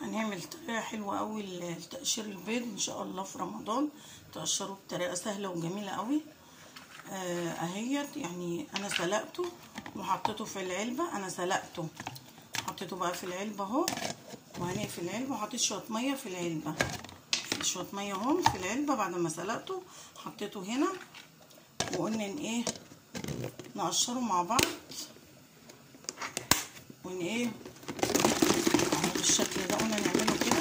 هنعمل طريقة حلوة قوي لتقشير البيض ان شاء الله في رمضان تقشروه بطريقة سهلة وجميلة قوي آه، اهيت يعني انا سلقته وحطيته في العلبة انا سلقته حطيته بقى في العلبة اهو وهنقفل العلبة وحطيت شوية مية في العلبة في شوية مية اهم في العلبة بعد ما سلقته حطيته هنا وقلنا ان ايه نقشره مع بعض ون ايه اهو بالشكل ده قلنا نعمله كده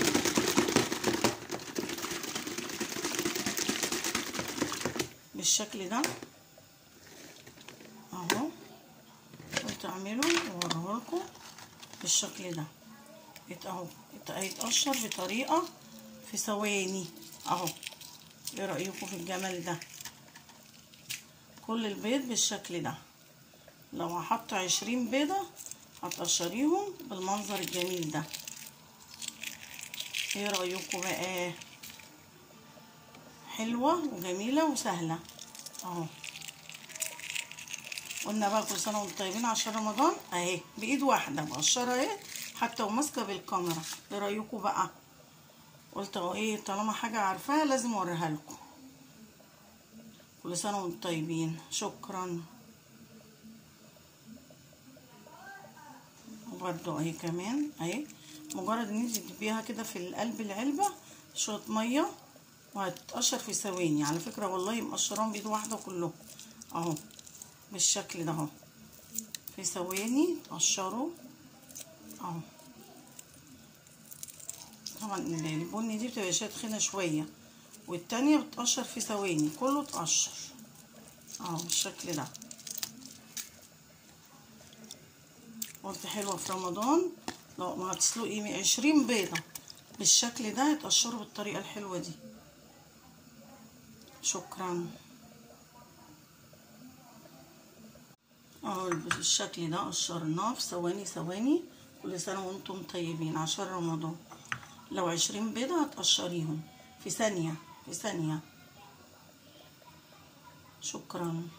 بالشكل ده اهو قلت اعمله واوريه لكم بالشكل ده يت- اهو يت- هيتقشر بطريقه في ثواني اهو ايه رايكم في الجمال ده كل البيض بالشكل ده لو هحط عشرين بيضة هتقشريهم بالمنظر الجميل ده ايه رأيكم بقى حلوة وجميلة وسهلة اهو قلنا بقى كل سنة وانتم طيبين عشان رمضان اهي بايد واحدة مقشرة اهي حتى وماسكة بالكاميرا ايه رأيكم بقى قلت اهو ايه طالما حاجة عارفاها لازم اوريها لكم كل سنة وانتم طيبين شكرا وبرده اهي كمان اهي مجرد ان انت تدبيها كده في قلب العلبة شوية مية وهتقشر في ثواني على فكرة والله مقشراهم بيد واحدة كلهم اهو بالشكل ده اهو في ثواني تقشروا اهو طبعا البني دي بتبقى شوية تخينة شوية والتانية بتقشر في ثواني كله اتقشر اهو بالشكل ده قلت حلوة في رمضان لو ما هتسلقي عشرين بيضة بالشكل ده هتقشروا بالطريقة الحلوة دي شكرا اهو بالشكل ده قشرناه في ثواني ثواني كل سنة وانتم طيبين عشان رمضان لو عشرين بيضة هتقشريهم في ثانية في ثانية شكرا